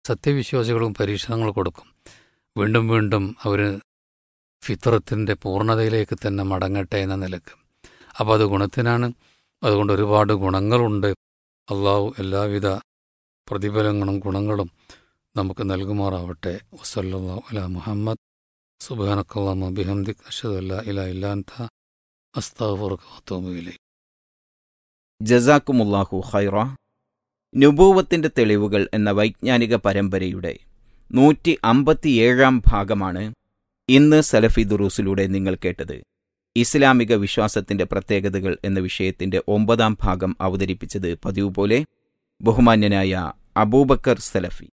സത്യവിശ്വാസികളും പരീക്ഷണങ്ങൾ കൊടുക്കും വീണ്ടും വീണ്ടും അവർ ഫിത്രത്തിൻ്റെ പൂർണ്ണതയിലേക്ക് തന്നെ മടങ്ങട്ടെ എന്ന നിലക്ക് അപ്പോൾ അത് ഗുണത്തിനാണ് അതുകൊണ്ട് ഒരുപാട് ഗുണങ്ങളുണ്ട് അള്ളാഹു എല്ലാവിധ പ്രതിഫലങ്ങളും ഗുണങ്ങളും നമുക്ക് നൽകുമാറാവട്ടെ വസല്ലാ അല മുഹമ്മദ് സുബാനക്കല്ലാമ ബിഹംദിക് അഷദ് അല്ല ഇല ഇല്ലാന്ത അസ്താഫുറക്കാത്തോമിലെ ജസാക്കുമുല്ലാഹു ഖൈറ നുബൂവത്തിന്റെ തെളിവുകൾ എന്ന വൈജ്ഞാനിക പരമ്പരയുടെ നൂറ്റി അമ്പത്തിയേഴാം ഭാഗമാണ് ഇന്ന് സലഫി ദുറൂസിലൂടെ നിങ്ങൾ കേട്ടത് ഇസ്ലാമിക വിശ്വാസത്തിന്റെ പ്രത്യേകതകൾ എന്ന വിഷയത്തിന്റെ ഒമ്പതാം ഭാഗം അവതരിപ്പിച്ചത് പതിവ് പോലെ ബഹുമാന്യനായ Abubakar Salafi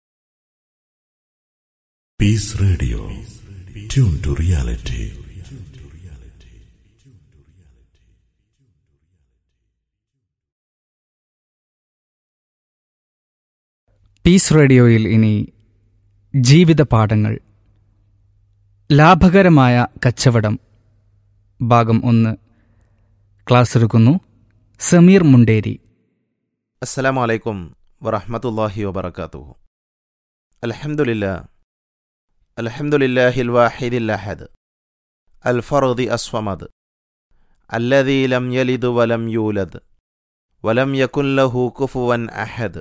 Peace Radio. Tune to reality. Peace റേഡിയോയിൽ ഇനി ജീവിത പാഠങ്ങൾ ലാഭകരമായ കച്ചവടം ഭാഗം ഒന്ന് ക്ലാസ് എടുക്കുന്നു സമീർ മുണ്ടേരി അസ്സലാമു അലൈക്കും വറഹ്മത്തുള്ളാഹി വബറകാതുഹു അൽഹംദുലില്ലാ അൽഹംദുലില്ലാഹിൽ വാഹിദിൽ അഹദ് അൽ ഫർദി അസ്വമദ് അല്ലദീ ലം യലിദ് വലം യൂലദ് വലം യകുൻ ലഹു കുഫുവൻ അഹദ്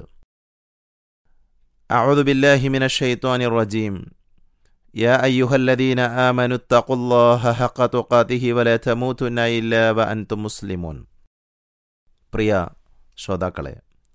أعوذ بالله من الشيطان الرجيم يا أيها الذين آمنوا اتقوا الله حق تقاته ولا تموتن إلا وأنتم مسلمون പ്രിയ ശ്രോതാക്കളെ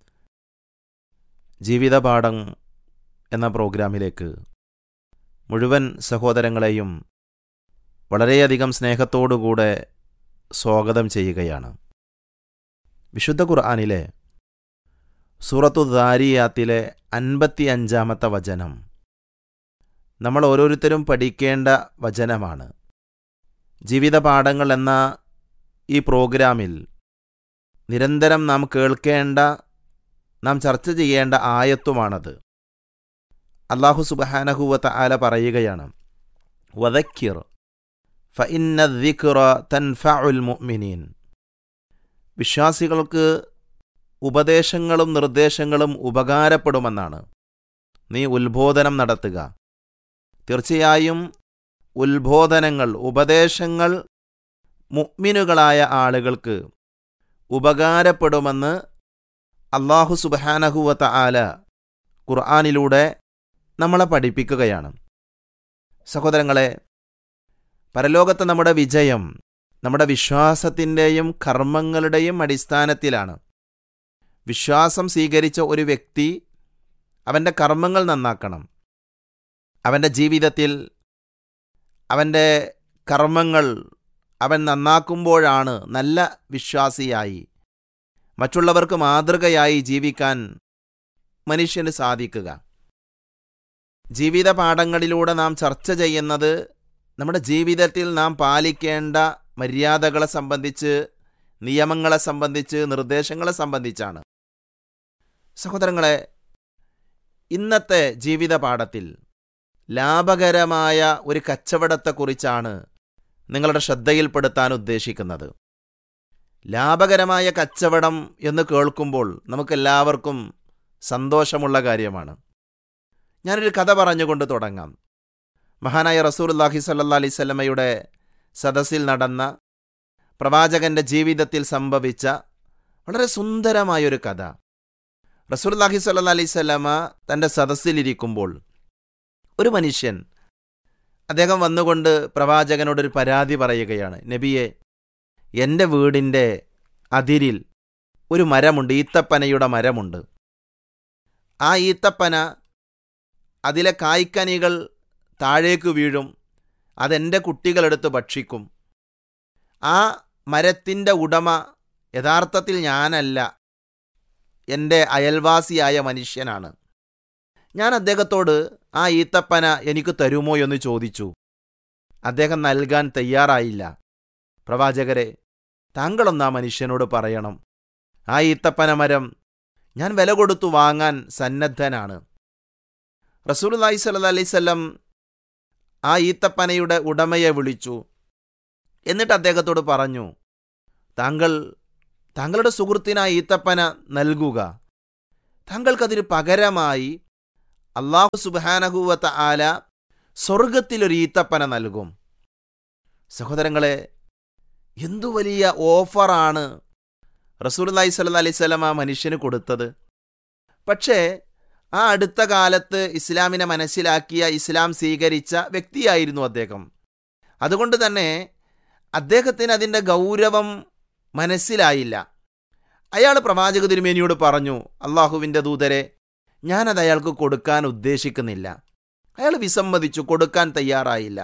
ജീവിതപാഠം എന്ന പ്രോഗ്രാമിലേക്ക് മുഴുവൻ സഹോദരങ്ങളെയും വളരെയധികം സ്നേഹത്തോടുകൂടെ സ്വാഗതം ചെയ്യുകയാണ് വിശുദ്ധ ഖുർആാനിലെ സൂറത്തു ദാരിയാത്തിലെ അൻപത്തി അഞ്ചാമത്തെ വചനം നമ്മൾ ഓരോരുത്തരും പഠിക്കേണ്ട വചനമാണ് ജീവിതപാഠങ്ങൾ എന്ന ഈ പ്രോഗ്രാമിൽ നിരന്തരം നാം കേൾക്കേണ്ട നാം ചർച്ച ചെയ്യേണ്ട ആയത്തുമാണത് അള്ളാഹു സുബഹാനഹുവത്ത ആല പറയുകയാണ് വദക്കിർ ഫഇന്ന ദിക്റ തൻഫഉൽ മുഅ്മിനീൻ വിശ്വാസികൾക്ക് ഉപദേശങ്ങളും നിർദ്ദേശങ്ങളും ഉപകാരപ്പെടുമെന്നാണ് നീ ഉത്ബോധനം നടത്തുക തീർച്ചയായും ഉത്ബോധനങ്ങൾ ഉപദേശങ്ങൾ മുഅ്മിനുകളായ ആളുകൾക്ക് ഉപകാരപ്പെടുമെന്ന് അള്ളാഹു സുബഹാനഹുവത്ത ആല ഖുർആാനിലൂടെ നമ്മളെ പഠിപ്പിക്കുകയാണ് സഹോദരങ്ങളെ പരലോകത്തെ നമ്മുടെ വിജയം നമ്മുടെ വിശ്വാസത്തിൻ്റെയും കർമ്മങ്ങളുടെയും അടിസ്ഥാനത്തിലാണ് വിശ്വാസം സ്വീകരിച്ച ഒരു വ്യക്തി അവൻ്റെ കർമ്മങ്ങൾ നന്നാക്കണം അവൻ്റെ ജീവിതത്തിൽ അവൻ്റെ കർമ്മങ്ങൾ അവൻ നന്നാക്കുമ്പോഴാണ് നല്ല വിശ്വാസിയായി മറ്റുള്ളവർക്ക് മാതൃകയായി ജീവിക്കാൻ മനുഷ്യന് സാധിക്കുക ജീവിത പാഠങ്ങളിലൂടെ നാം ചർച്ച ചെയ്യുന്നത് നമ്മുടെ ജീവിതത്തിൽ നാം പാലിക്കേണ്ട മര്യാദകളെ സംബന്ധിച്ച് നിയമങ്ങളെ സംബന്ധിച്ച് നിർദ്ദേശങ്ങളെ സംബന്ധിച്ചാണ് സഹോദരങ്ങളെ ഇന്നത്തെ ജീവിത പാഠത്തിൽ ലാഭകരമായ ഒരു കച്ചവടത്തെക്കുറിച്ചാണ് നിങ്ങളുടെ ശ്രദ്ധയിൽപ്പെടുത്താൻ ഉദ്ദേശിക്കുന്നത് ലാഭകരമായ കച്ചവടം എന്ന് കേൾക്കുമ്പോൾ നമുക്കെല്ലാവർക്കും സന്തോഷമുള്ള കാര്യമാണ് ഞാനൊരു കഥ പറഞ്ഞുകൊണ്ട് തുടങ്ങാം മഹാനായ റസൂലുല്ലാഹി സല്ലാ അലൈവല്ലമയുടെ സദസ്സിൽ നടന്ന പ്രവാചകന്റെ ജീവിതത്തിൽ സംഭവിച്ച വളരെ സുന്ദരമായൊരു കഥ റസൂലുല്ലാഹി സല്ലാ അലൈവല്ലമ തൻ്റെ സദസ്സിലിരിക്കുമ്പോൾ ഒരു മനുഷ്യൻ അദ്ദേഹം വന്നുകൊണ്ട് പ്രവാചകനോടൊരു പരാതി പറയുകയാണ് നബിയെ എൻ്റെ വീടിൻ്റെ അതിരിൽ ഒരു മരമുണ്ട് ഈത്തപ്പനയുടെ മരമുണ്ട് ആ ഈത്തപ്പന അതിലെ കായ്ക്കനികൾ താഴേക്ക് വീഴും അതെൻ്റെ കുട്ടികളെടുത്ത് ഭക്ഷിക്കും ആ മരത്തിൻ്റെ ഉടമ യഥാർത്ഥത്തിൽ ഞാനല്ല എൻ്റെ അയൽവാസിയായ മനുഷ്യനാണ് ഞാൻ അദ്ദേഹത്തോട് ആ ഈത്തപ്പന എനിക്ക് തരുമോ എന്ന് ചോദിച്ചു അദ്ദേഹം നൽകാൻ തയ്യാറായില്ല പ്രവാചകരെ താങ്കളൊന്ന് ആ മനുഷ്യനോട് പറയണം ആ ഈത്തപ്പന മരം ഞാൻ വില കൊടുത്തു വാങ്ങാൻ സന്നദ്ധനാണ് റസൂലുല്ലാഹി സല്ല അലൈവല്ലം ആ ഈത്തപ്പനയുടെ ഉടമയെ വിളിച്ചു എന്നിട്ട് അദ്ദേഹത്തോട് പറഞ്ഞു താങ്കൾ താങ്കളുടെ സുഹൃത്തിന് ആ ഈത്തപ്പന നൽകുക താങ്കൾക്കതിന് പകരമായി അള്ളാഹു സുബാനഹുവത്ത ആല സ്വർഗത്തിലൊരു ഈത്തപ്പന നൽകും സഹോദരങ്ങളെ എന്തു വലിയ ഓഫറാണ് റസൂലി സല്ല അലൈഹി സ്വലം ആ മനുഷ്യന് കൊടുത്തത് പക്ഷേ ആ അടുത്ത കാലത്ത് ഇസ്ലാമിനെ മനസ്സിലാക്കിയ ഇസ്ലാം സ്വീകരിച്ച വ്യക്തിയായിരുന്നു അദ്ദേഹം അതുകൊണ്ട് തന്നെ അദ്ദേഹത്തിന് അതിൻ്റെ ഗൗരവം മനസ്സിലായില്ല അയാൾ പ്രവാചക തിരുമേനിയോട് പറഞ്ഞു അള്ളാഹുവിൻ്റെ ദൂതരെ ഞാനത് അയാൾക്ക് കൊടുക്കാൻ ഉദ്ദേശിക്കുന്നില്ല അയാൾ വിസമ്മതിച്ചു കൊടുക്കാൻ തയ്യാറായില്ല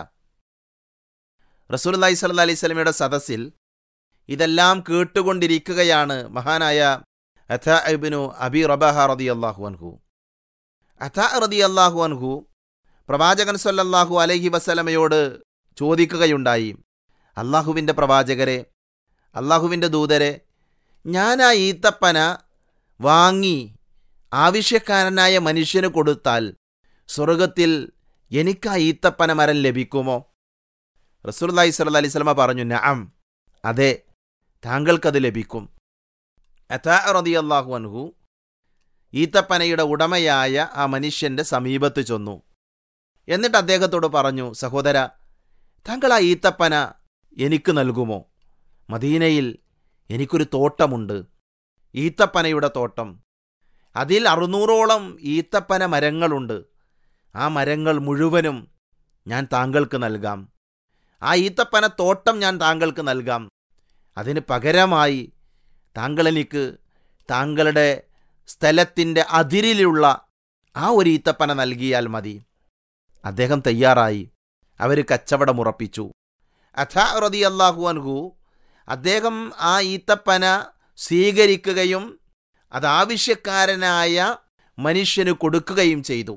റസൂൽ അല്ലാഹി സല്ല അലൈഹി സ്വലമയുടെ സദസ്സിൽ ഇതെല്ലാം കേട്ടുകൊണ്ടിരിക്കുകയാണ് മഹാനായ അഥ ഇബ്നു അബി റബാഹ റതി അള്ളാഹു അൻഹു അഥ റതി അള്ളാഹു അൻഹു പ്രവാചകൻ സല്ലല്ലാഹു അലൈഹി വസലമയോട് ചോദിക്കുകയുണ്ടായി അള്ളാഹുവിൻ്റെ പ്രവാചകരെ അള്ളാഹുവിൻ്റെ ദൂതരെ ഞാൻ ആ ഈത്തപ്പന വാങ്ങി ആവശ്യക്കാരനായ മനുഷ്യന് കൊടുത്താൽ സ്വർഗത്തിൽ എനിക്ക് ആ ഈത്തപ്പന മരം ലഭിക്കുമോ റസൂർലായി സല്ല അലൈഹി സ്വലമ പറഞ്ഞു നഅം അതെ താങ്കൾക്കത് ലഭിക്കും അഥാ റതി അള്ളാഹു അൻഹു ഈത്തപ്പനയുടെ ഉടമയായ ആ മനുഷ്യന്റെ സമീപത്ത് ചെന്നു എന്നിട്ട് അദ്ദേഹത്തോട് പറഞ്ഞു സഹോദര താങ്കൾ ആ ഈത്തപ്പന എനിക്ക് നൽകുമോ മദീനയിൽ എനിക്കൊരു തോട്ടമുണ്ട് ഈത്തപ്പനയുടെ തോട്ടം അതിൽ അറുന്നൂറോളം ഈത്തപ്പന മരങ്ങളുണ്ട് ആ മരങ്ങൾ മുഴുവനും ഞാൻ താങ്കൾക്ക് നൽകാം ആ ഈത്തപ്പന തോട്ടം ഞാൻ താങ്കൾക്ക് നൽകാം അതിന് പകരമായി താങ്കൾ എനിക്ക് താങ്കളുടെ സ്ഥലത്തിൻ്റെ അതിരിലുള്ള ആ ഒരു ഈത്തപ്പന നൽകിയാൽ മതി അദ്ദേഹം തയ്യാറായി അവർ കച്ചവടമുറപ്പിച്ചു അഥാ റതി അള്ളാഹു അൻഹു അദ്ദേഹം ആ ഈത്തപ്പന സ്വീകരിക്കുകയും അത് ആവശ്യക്കാരനായ മനുഷ്യന് കൊടുക്കുകയും ചെയ്തു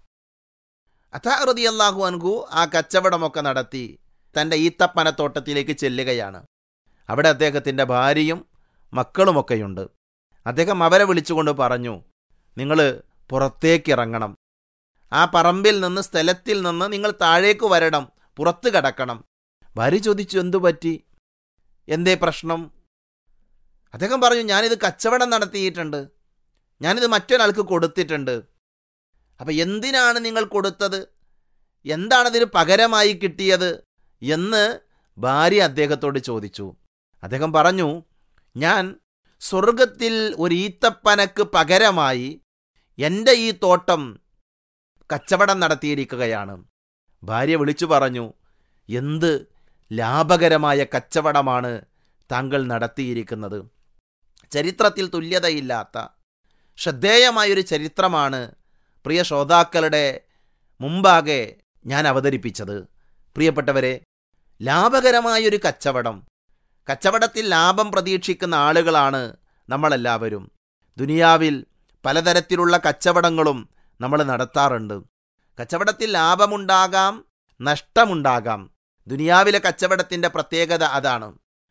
അഥാ റതി അള്ളാഹു അൻഹു ആ കച്ചവടമൊക്കെ നടത്തി തൻ്റെ ഈത്തപ്പനത്തോട്ടത്തിലേക്ക് ചെല്ലുകയാണ് അവിടെ അദ്ദേഹത്തിൻ്റെ ഭാര്യയും മക്കളുമൊക്കെയുണ്ട് അദ്ദേഹം അവരെ വിളിച്ചുകൊണ്ട് പറഞ്ഞു നിങ്ങൾ പുറത്തേക്ക് ഇറങ്ങണം ആ പറമ്പിൽ നിന്ന് സ്ഥലത്തിൽ നിന്ന് നിങ്ങൾ താഴേക്ക് വരണം പുറത്ത് കടക്കണം ഭാര്യ ചോദിച്ചു എന്തു പറ്റി എന്തേ പ്രശ്നം അദ്ദേഹം പറഞ്ഞു ഞാനിത് കച്ചവടം നടത്തിയിട്ടുണ്ട് ഞാനിത് മറ്റൊരാൾക്ക് കൊടുത്തിട്ടുണ്ട് അപ്പം എന്തിനാണ് നിങ്ങൾ കൊടുത്തത് എന്താണതിന് പകരമായി കിട്ടിയത് എന്ന് ഭാര്യ അദ്ദേഹത്തോട് ചോദിച്ചു അദ്ദേഹം പറഞ്ഞു ഞാൻ സ്വർഗത്തിൽ ഒരു ഈത്തപ്പനക്ക് പകരമായി എൻ്റെ ഈ തോട്ടം കച്ചവടം നടത്തിയിരിക്കുകയാണ് ഭാര്യ വിളിച്ചു പറഞ്ഞു എന്ത് ലാഭകരമായ കച്ചവടമാണ് താങ്കൾ നടത്തിയിരിക്കുന്നത് ചരിത്രത്തിൽ തുല്യതയില്ലാത്ത ശ്രദ്ധേയമായൊരു ചരിത്രമാണ് പ്രിയ ശ്രോതാക്കളുടെ മുമ്പാകെ ഞാൻ അവതരിപ്പിച്ചത് പ്രിയപ്പെട്ടവരെ ലാഭകരമായൊരു കച്ചവടം കച്ചവടത്തിൽ ലാഭം പ്രതീക്ഷിക്കുന്ന ആളുകളാണ് നമ്മളെല്ലാവരും ദുനിയാവിൽ പലതരത്തിലുള്ള കച്ചവടങ്ങളും നമ്മൾ നടത്താറുണ്ട് കച്ചവടത്തിൽ ലാഭമുണ്ടാകാം നഷ്ടമുണ്ടാകാം ദുനിയാവിലെ കച്ചവടത്തിൻ്റെ പ്രത്യേകത അതാണ്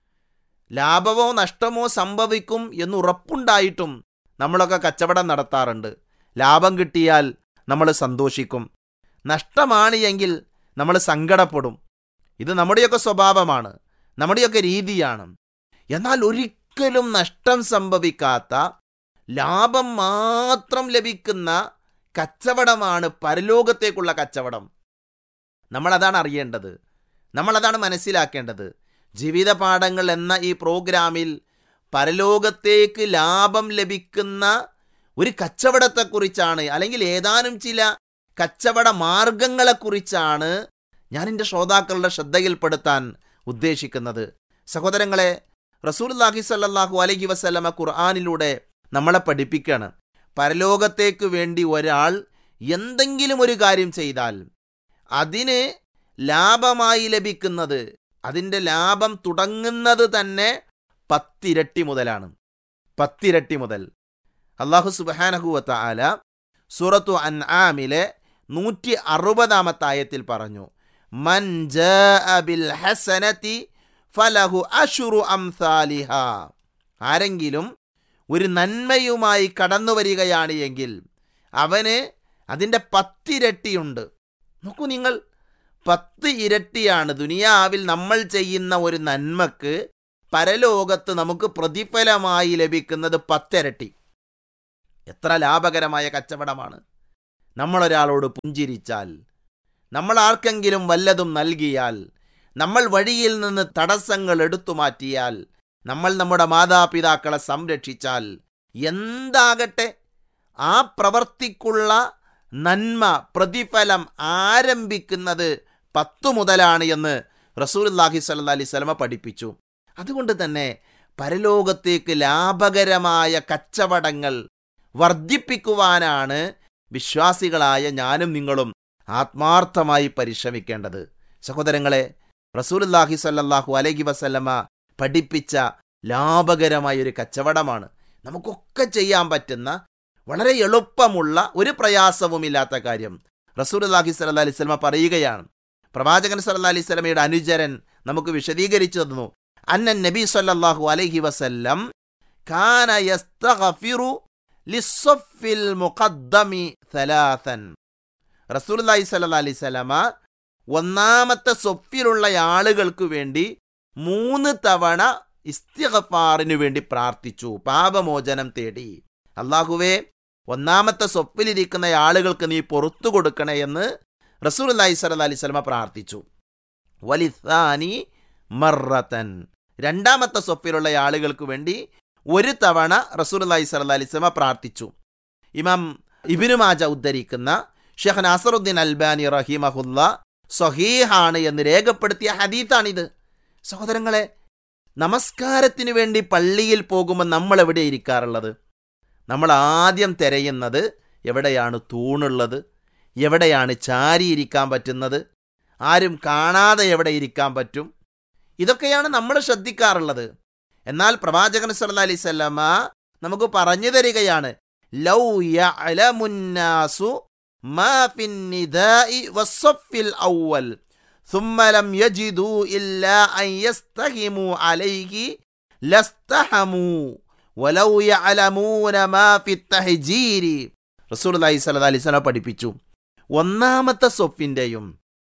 ലാഭമോ നഷ്ടമോ സംഭവിക്കും എന്നുറപ്പുണ്ടായിട്ടും നമ്മളൊക്കെ കച്ചവടം നടത്താറുണ്ട് ലാഭം കിട്ടിയാൽ നമ്മൾ സന്തോഷിക്കും നഷ്ടമാണ് എങ്കിൽ നമ്മൾ സങ്കടപ്പെടും ഇത് നമ്മുടെയൊക്കെ സ്വഭാവമാണ് നമ്മുടെയൊക്കെ രീതിയാണ് എന്നാൽ ഒരിക്കലും നഷ്ടം സംഭവിക്കാത്ത ലാഭം മാത്രം ലഭിക്കുന്ന കച്ചവടമാണ് പരലോകത്തേക്കുള്ള കച്ചവടം നമ്മളതാണ് അറിയേണ്ടത് നമ്മളതാണ് മനസ്സിലാക്കേണ്ടത് ജീവിത പാഠങ്ങൾ എന്ന ഈ പ്രോഗ്രാമിൽ പരലോകത്തേക്ക് ലാഭം ലഭിക്കുന്ന ഒരു കച്ചവടത്തെക്കുറിച്ചാണ് അല്ലെങ്കിൽ ഏതാനും ചില കച്ചവട മാർഗങ്ങളെക്കുറിച്ചാണ് ഞാൻ എൻ്റെ ശ്രോതാക്കളുടെ ശ്രദ്ധയിൽപ്പെടുത്താൻ ഉദ്ദേശിക്കുന്നത് സഹോദരങ്ങളെ റസൂൽല്ലാഹി സല്ലാഹു അലഹി വസ്ലമ ഖുർആാനിലൂടെ നമ്മളെ പഠിപ്പിക്കുകയാണ് പരലോകത്തേക്ക് വേണ്ടി ഒരാൾ എന്തെങ്കിലും ഒരു കാര്യം ചെയ്താൽ അതിന് ലാഭമായി ലഭിക്കുന്നത് അതിൻ്റെ ലാഭം തുടങ്ങുന്നത് തന്നെ പത്തിരട്ടി മുതലാണ് പത്തിരട്ടി മുതൽ അള്ളാഹു സുബാനഹുവത്ത ആല സൂറത്തു അൻ ആമിലെ നൂറ്റി അറുപതാമത്തെ ആയത്തിൽ പറഞ്ഞു മൻ ബിൽ ഹസനതി ഫലഹു അഷുറു അംസാലിഹ ആരെങ്കിലും ഒരു നന്മയുമായി കടന്നു വരികയാണ് എങ്കിൽ അവന് അതിൻ്റെ പത്തിരട്ടിയുണ്ട് നോക്കൂ നിങ്ങൾ പത്ത് ഇരട്ടിയാണ് ദുനിയാവിൽ നമ്മൾ ചെയ്യുന്ന ഒരു നന്മക്ക് പരലോകത്ത് നമുക്ക് പ്രതിഫലമായി ലഭിക്കുന്നത് പത്തിരട്ടി എത്ര ലാഭകരമായ കച്ചവടമാണ് നമ്മളൊരാളോട് പുഞ്ചിരിച്ചാൽ നമ്മൾ ആർക്കെങ്കിലും വല്ലതും നൽകിയാൽ നമ്മൾ വഴിയിൽ നിന്ന് തടസ്സങ്ങൾ എടുത്തു മാറ്റിയാൽ നമ്മൾ നമ്മുടെ മാതാപിതാക്കളെ സംരക്ഷിച്ചാൽ എന്താകട്ടെ ആ പ്രവർത്തിക്കുള്ള നന്മ പ്രതിഫലം ആരംഭിക്കുന്നത് പത്തു മുതലാണ് എന്ന് റസൂലുല്ലാഹി സല്ല അലൈഹി സ്വലമ പഠിപ്പിച്ചു അതുകൊണ്ട് തന്നെ പരലോകത്തേക്ക് ലാഭകരമായ കച്ചവടങ്ങൾ വർദ്ധിപ്പിക്കുവാനാണ് വിശ്വാസികളായ ഞാനും നിങ്ങളും ആത്മാർത്ഥമായി പരിശ്രമിക്കേണ്ടത് സഹോദരങ്ങളെ റസൂലുല്ലാഹി സല്ലല്ലാഹു അലൈഹി വസല്ലമ പഠിപ്പിച്ച ലാഭകരമായ ഒരു കച്ചവടമാണ് നമുക്കൊക്കെ ചെയ്യാൻ പറ്റുന്ന വളരെ എളുപ്പമുള്ള ഒരു പ്രയാസവുമില്ലാത്ത കാര്യം റസൂലുല്ലാഹി സല്ലല്ലാഹി അലൈഹി വസല്ലമ പറയുകയാണ് പ്രവാചകൻ സല്ലല്ലാഹി അലൈഹി വസല്ലമയുടെ അനുചരൻ നമുക്ക് വിശദീകരിച്ചു തന്നു അന്നൻ നബി സല്ലല്ലാഹു അലൈഹി വസല്ലം കാന യസ്തഗ്ഫിറു ലിസ്സഫിൽ മുഖദ്ദമി സലാസൻ റസൂലുള്ളാഹി സ്വല്ലല്ലാഹി അലൈഹി വസല്ലമ ഒന്നാമത്തെ സൊഫിലുള്ള ആളുകൾക്ക് വേണ്ടി മൂന്ന് തവണ ഇസ്തിഗഫാറിനു വേണ്ടി പ്രാർത്ഥിച്ചു പാപമോചനം തേടി അള്ളാഹുവേ ഒന്നാമത്തെ സ്വപ്പിലിരിക്കുന്ന ആളുകൾക്ക് നീ പുറത്തു കൊടുക്കണേ എന്ന് റസൂൽ അല്ലാഹി സ്വല്ലല്ലാഹി അലൈഹി വസല്ലമ പ്രാർത്ഥിച്ചു വലിസാനി മറത്തൻ രണ്ടാമത്തെ സ്വപ്പിലുള്ള ആളുകൾക്ക് വേണ്ടി ഒരു തവണ റസൂൽ അല്ലാഹി സ്വല്ലല്ലാഹി അലൈഹി വസല്ലമ പ്രാർത്ഥിച്ചു ഇമാം ഇബിനു മാജ ഉദ്ധരിക്കുന്ന ഷെഖ് നാസറുദ്ദീൻ അൽബാനി റഹിമഹുല്ല സഹീഹാണ് എന്ന് രേഖപ്പെടുത്തിയ ഹദീത്താണിത് സഹോദരങ്ങളെ നമസ്കാരത്തിന് വേണ്ടി പള്ളിയിൽ പോകുമ്പോൾ നമ്മൾ എവിടെ ഇരിക്കാറുള്ളത് നമ്മൾ ആദ്യം തിരയുന്നത് എവിടെയാണ് തൂണുള്ളത് എവിടെയാണ് ചാരി ഇരിക്കാൻ പറ്റുന്നത് ആരും കാണാതെ എവിടെ ഇരിക്കാൻ പറ്റും ഇതൊക്കെയാണ് നമ്മൾ ശ്രദ്ധിക്കാറുള്ളത് എന്നാൽ പ്രവാചകൻ സല്ലല്ലാഹി അലൈഹി വസല്ലമ നമുക്ക് പറഞ്ഞു തരികയാണ് ലൗ യഅലമുന്നാസു മാ ഫിന്നിദാഇ വസ്സഫിൽ അവ്വൽ ثم لم يجدوا إلا أن يستهموا عليه لاستحموا ولو يعلمون ما في التهجير റസൂൽ അലൈഹി സ്വലാ അലൈഹി സ്വലം പഠിപ്പിച്ചു ഒന്നാമത്തെ സൊഫിൻ്റെയും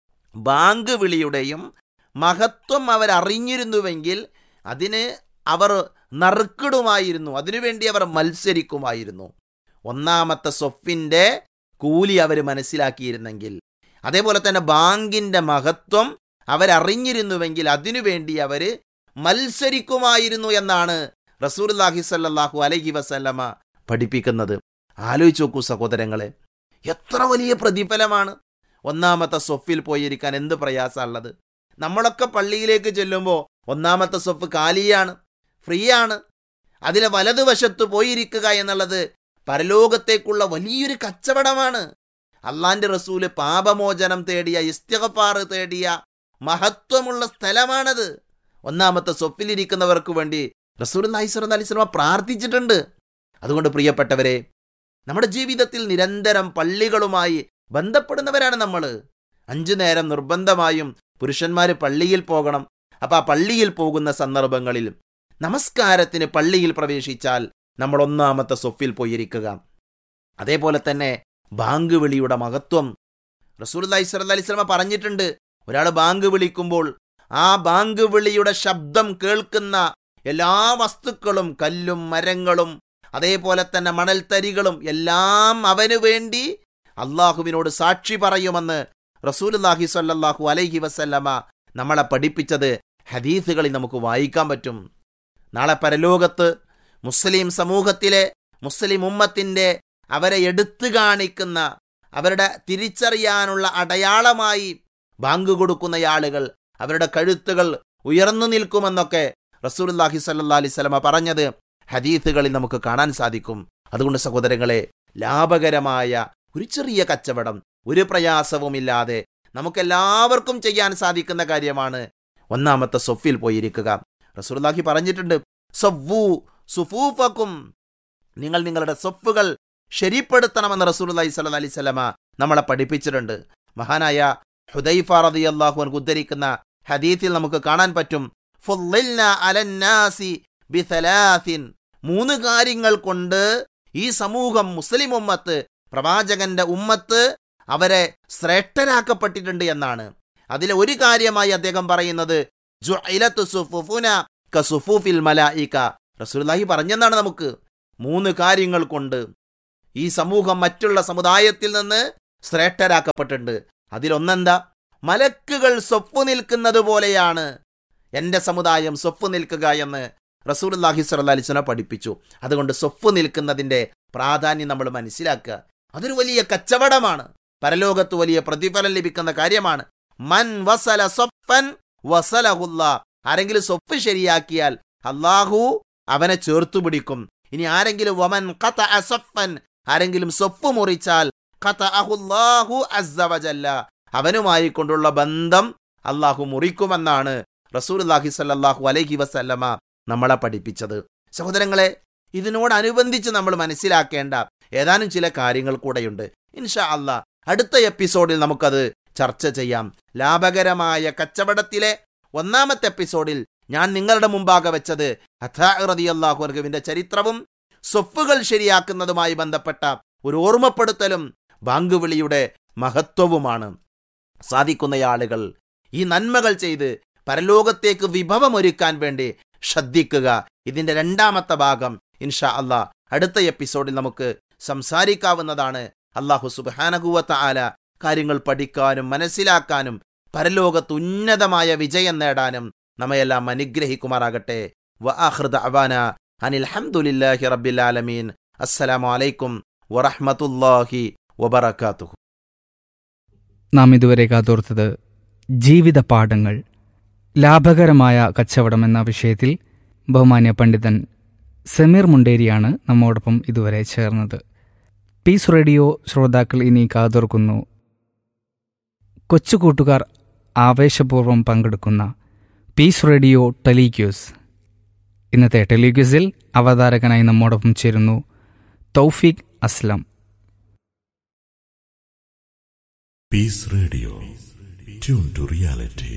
ബാങ്ക് വിളിയുടെയും മഹത്വം അവരറിഞ്ഞിരുന്നുവെങ്കിൽ അതിന് അവർ നറുക്കിടുമായിരുന്നു അതിനുവേണ്ടി അവർ മത്സരിക്കുമായിരുന്നു ഒന്നാമത്തെ സൊഫിൻ്റെ കൂലി അവർ മനസ്സിലാക്കിയിരുന്നെങ്കിൽ അതേപോലെ തന്നെ ബാങ്കിൻ്റെ മഹത്വം അവരറിഞ്ഞിരുന്നുവെങ്കിൽ അതിനുവേണ്ടി അവർ മത്സരിക്കുമായിരുന്നു എന്നാണ് റസൂർലാഹി സല്ലാഹു അലൈഹി വസല്ലമ പഠിപ്പിക്കുന്നത് ആലോചിച്ച് നോക്കൂ സഹോദരങ്ങളെ എത്ര വലിയ പ്രതിഫലമാണ് ഒന്നാമത്തെ സൊഫിൽ പോയിരിക്കാൻ എന്ത് പ്രയാസമുള്ളത് നമ്മളൊക്കെ പള്ളിയിലേക്ക് ചെല്ലുമ്പോൾ ഒന്നാമത്തെ സൊഫ് കാലിയാണ് ഫ്രീ ആണ് അതിലെ വലതുവശത്ത് പോയിരിക്കുക എന്നുള്ളത് പരലോകത്തേക്കുള്ള വലിയൊരു കച്ചവടമാണ് അള്ളാന്റെ റസൂല് പാപമോചനം തേടിയ ഇസ്തിഗഫാർ തേടിയ മഹത്വമുള്ള സ്ഥലമാണത് ഒന്നാമത്തെ സ്വപ്പിലിരിക്കുന്നവർക്ക് വേണ്ടി റസൂൽ നൈസർ അലിസ്ലമ പ്രാർത്ഥിച്ചിട്ടുണ്ട് അതുകൊണ്ട് പ്രിയപ്പെട്ടവരെ നമ്മുടെ ജീവിതത്തിൽ നിരന്തരം പള്ളികളുമായി ബന്ധപ്പെടുന്നവരാണ് നമ്മൾ അഞ്ചു നേരം നിർബന്ധമായും പുരുഷന്മാർ പള്ളിയിൽ പോകണം അപ്പം ആ പള്ളിയിൽ പോകുന്ന സന്ദർഭങ്ങളിൽ നമസ്കാരത്തിന് പള്ളിയിൽ പ്രവേശിച്ചാൽ നമ്മൾ ഒന്നാമത്തെ സൊഫിൽ പോയിരിക്കുക അതേപോലെ തന്നെ ബാങ്ക് വിളിയുടെ മഹത്വം റസൂൽ അലൈഹി അലിസ്ലമ പറഞ്ഞിട്ടുണ്ട് ഒരാൾ ബാങ്ക് വിളിക്കുമ്പോൾ ആ ബാങ്ക് വിളിയുടെ ശബ്ദം കേൾക്കുന്ന എല്ലാ വസ്തുക്കളും കല്ലും മരങ്ങളും അതേപോലെ തന്നെ മണൽത്തരികളും എല്ലാം അവന് വേണ്ടി അള്ളാഹുവിനോട് സാക്ഷി പറയുമെന്ന് റസൂലുല്ലാഹി സ്വല്ലല്ലാഹു അലൈഹി വസല്ലമ നമ്മളെ പഠിപ്പിച്ചത് ഹദീസുകളിൽ നമുക്ക് വായിക്കാൻ പറ്റും നാളെ പരലോകത്ത് മുസ്ലിം സമൂഹത്തിലെ മുസ്ലിം ഉമ്മത്തിൻ്റെ അവരെ എടുത്തു കാണിക്കുന്ന അവരുടെ തിരിച്ചറിയാനുള്ള അടയാളമായി ബാങ്ക് കൊടുക്കുന്ന ആളുകൾ അവരുടെ കഴുത്തുകൾ ഉയർന്നു നിൽക്കുമെന്നൊക്കെ റസൂലുല്ലാഹി സല്ലാ അലൈഹി സ്വലമ പറഞ്ഞത് ഹദീസുകളിൽ നമുക്ക് കാണാൻ സാധിക്കും അതുകൊണ്ട് സഹോദരങ്ങളെ ലാഭകരമായ ഒരു ചെറിയ കച്ചവടം ഒരു പ്രയാസവുമില്ലാതെ നമുക്കെല്ലാവർക്കും ചെയ്യാൻ സാധിക്കുന്ന കാര്യമാണ് ഒന്നാമത്തെ സൊഫിൽ പോയിരിക്കുക റസൂലുല്ലാഹി പറഞ്ഞിട്ടുണ്ട് സവ്വു സുഫൂഫക്കും നിങ്ങൾ നിങ്ങളുടെ സൊഫുകൾ ശരിപ്പെടുത്തണമെന്ന് റസൂലുള്ളാഹി സ്വല്ലല്ലാഹി അലൈഹി വസല്ലമ നമ്മളെ പഠിപ്പിച്ചിട്ടുണ്ട് മഹാനായ ഹുദൈഫ റളിയല്ലാഹു അൻഹു ഉദ്ധരിക്കുന്ന ഹദീസിൽ നമുക്ക് കാണാൻ പറ്റും ഫുള്ളിൽന അലന്നാസി ബിസലാസിൻ മൂന്ന് കാര്യങ്ങൾ കൊണ്ട് ഈ സമൂഹം മുസ്ലിം ഉമ്മത്ത് പ്രവാചകന്റെ ഉമ്മത്ത് അവരെ ശ്രേഷ്ഠരാക്കപ്പെട്ടിട്ടുണ്ട് എന്നാണ് അതിലെ ഒരു കാര്യമായി അദ്ദേഹം പറയുന്നത് ജുഇലത്തു സുഫുഫുന കസുഫൂഫിൽ മലായിക റസൂലുള്ളാഹി പറഞ്ഞെന്നാണ് നമുക്ക് മൂന്ന് കാര്യങ്ങൾ കൊണ്ട് ഈ സമൂഹം മറ്റുള്ള സമുദായത്തിൽ നിന്ന് ശ്രേഷ്ഠരാക്കപ്പെട്ടിട്ടുണ്ട് അതിലൊന്നെന്താ മലക്കുകൾ സ്വപ്പ് നിൽക്കുന്നത് പോലെയാണ് എൻ്റെ സമുദായം സ്വപ്പ് നിൽക്കുക എന്ന് റസൂലുള്ളാഹി സ്വല്ലല്ലാഹി അലൈഹി വസല്ലം പഠിപ്പിച്ചു അതുകൊണ്ട് സ്വപ്പ് നിൽക്കുന്നതിൻ്റെ പ്രാധാന്യം നമ്മൾ മനസ്സിലാക്കുക അതൊരു വലിയ കച്ചവടമാണ് പരലോകത്ത് വലിയ പ്രതിഫലം ലഭിക്കുന്ന കാര്യമാണ് മൻ വസല സ്വഫൻ വസലഹുല്ല ആരെങ്കിലും സ്വപ്പ് ശരിയാക്കിയാൽ അള്ളാഹു അവനെ ചേർത്തു പിടിക്കും ഇനി ആരെങ്കിലും വമൻ ഖത അസഫൻ ആരെങ്കിലും സ്വപ്പ് മുറിച്ചാൽ ഖത അഹുല്ലാഹു അസ്സവജല്ല അവനുമായി കൊണ്ടുള്ള ബന്ധം അള്ളാഹു മുറിക്കുമെന്നാണ് റസൂലുള്ളാഹി സ്വല്ലല്ലാഹു അലൈഹി വസല്ലമ നമ്മളെ പഠിപ്പിച്ചത് സഹോദരങ്ങളെ ഇതിനോടനുബന്ധിച്ച് നമ്മൾ മനസ്സിലാക്കേണ്ട ഏതാനും ചില കാര്യങ്ങൾ കൂടെയുണ്ട് ഇൻഷാ അള്ളാ അടുത്ത എപ്പിസോഡിൽ നമുക്കത് ചർച്ച ചെയ്യാം ലാഭകരമായ കച്ചവടത്തിലെ ഒന്നാമത്തെ എപ്പിസോഡിൽ ഞാൻ നിങ്ങളുടെ മുമ്പാകെ വെച്ചത് അഥാഹുവിന്റെ ചരിത്രവും സ്വഫുകൾ ശരിയാക്കുന്നതുമായി ബന്ധപ്പെട്ട ഒരു ഓർമ്മപ്പെടുത്തലും ബാങ്കുവിളിയുടെ മഹത്വവുമാണ് സാധിക്കുന്ന ആളുകൾ ഈ നന്മകൾ ചെയ്ത് പരലോകത്തേക്ക് വിഭവമൊരുക്കാൻ വേണ്ടി ശ്രദ്ധിക്കുക ഇതിന്റെ രണ്ടാമത്തെ ഭാഗം ഇൻഷാ അള്ളാ അടുത്ത എപ്പിസോഡിൽ നമുക്ക് സംസാരിക്കാവുന്നതാണ് അള്ളാഹു സുബാനകുവത്ത ആല കാര്യങ്ങൾ പഠിക്കാനും മനസ്സിലാക്കാനും പരലോകത്ത് ഉന്നതമായ വിജയം നേടാനും നമ്മയെല്ലാം അനുഗ്രഹിക്കുമാറാകട്ടെ വഅഹൃദ അവാന അനിൽ ഹംദുലില്ലാഹി റബ്ബിൽ ആലമീൻ അസ്സലാമു അലൈക്കും വറഹ്മത്തുള്ളാഹി വബറകാതുഹു നാം ഇതുവരെ കാതോർത്തത് ജീവിത പാഠങ്ങൾ ലാഭകരമായ കച്ചവടം എന്ന വിഷയത്തിൽ ബഹുമാന്യ പണ്ഡിതൻ സമീർ മുണ്ടേരിയാണ് നമ്മോടൊപ്പം ഇതുവരെ ചേർന്നത് പീസ് റേഡിയോ ശ്രോതാക്കൾ ഇനി കാതോർക്കുന്നു കൊച്ചുകൂട്ടുകാർ ആവേശപൂർവ്വം പങ്കെടുക്കുന്ന പീസ് റേഡിയോ ടെലിക്യൂസ് ഇന്നത്തെ ടെലിക്യൂസിൽ അവതാരകനായി നമ്മോടൊപ്പം ചേരുന്നു തൗഫീഖ് Aslam Peace Radio. Tune to reality.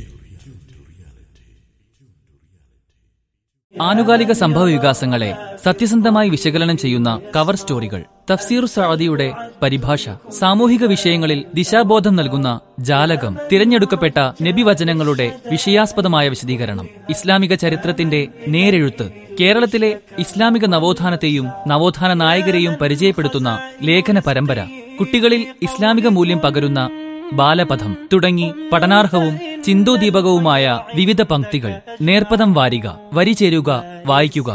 ആനുകാലിക സംഭവ വികാസങ്ങളെ സത്യസന്ധമായി വിശകലനം ചെയ്യുന്ന കവർ സ്റ്റോറികൾ തഫ്സീർ സഅദിയുടെ പരിഭാഷ സാമൂഹിക വിഷയങ്ങളിൽ ദിശാബോധം നൽകുന്ന ജാലകം തിരഞ്ഞെടുക്കപ്പെട്ട നബിവചനങ്ങളുടെ വിഷയാസ്പദമായ വിശദീകരണം ഇസ്ലാമിക ചരിത്രത്തിന്റെ നേരെഴുത്ത് കേരളത്തിലെ ഇസ്ലാമിക നവോത്ഥാനത്തെയും നവോത്ഥാന നായകരെയും പരിചയപ്പെടുത്തുന്ന ലേഖന പരമ്പര കുട്ടികളിൽ ഇസ്ലാമിക മൂല്യം പകരുന്ന ബാലപഥം തുടങ്ങി പഠനാർഹവും ചിന്തോദീപകവുമായ വിവിധ പംക്തികൾ നേർപ്പദം വാരിക വരി ചേരുക വായിക്കുക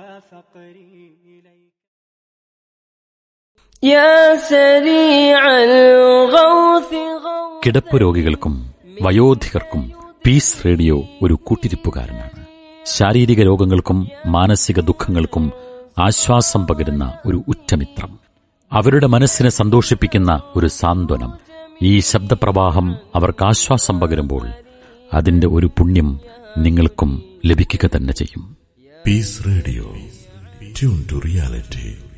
يا سريع الغوث غوث കിടപ്പ് രോഗികൾക്കും വയോധികർക്കും പീസ് റേഡിയോ ഒരു കൂട്ടിരിപ്പുകാരനാണ് ശാരീരിക രോഗങ്ങൾക്കും മാനസിക ദുഃഖങ്ങൾക്കും ആശ്വാസം പകരുന്ന ഒരു ഉറ്റമിത്രം അവരുടെ മനസ്സിനെ സന്തോഷിപ്പിക്കുന്ന ഒരു സാന്ത്വനം ഈ ശബ്ദപ്രവാഹം അവർക്ക് ആശ്വാസം പകരുമ്പോൾ അതിന്റെ ഒരു പുണ്യം നിങ്ങൾക്കും ലഭിക്കുക തന്നെ ചെയ്യും Peace Radio. Tune to reality.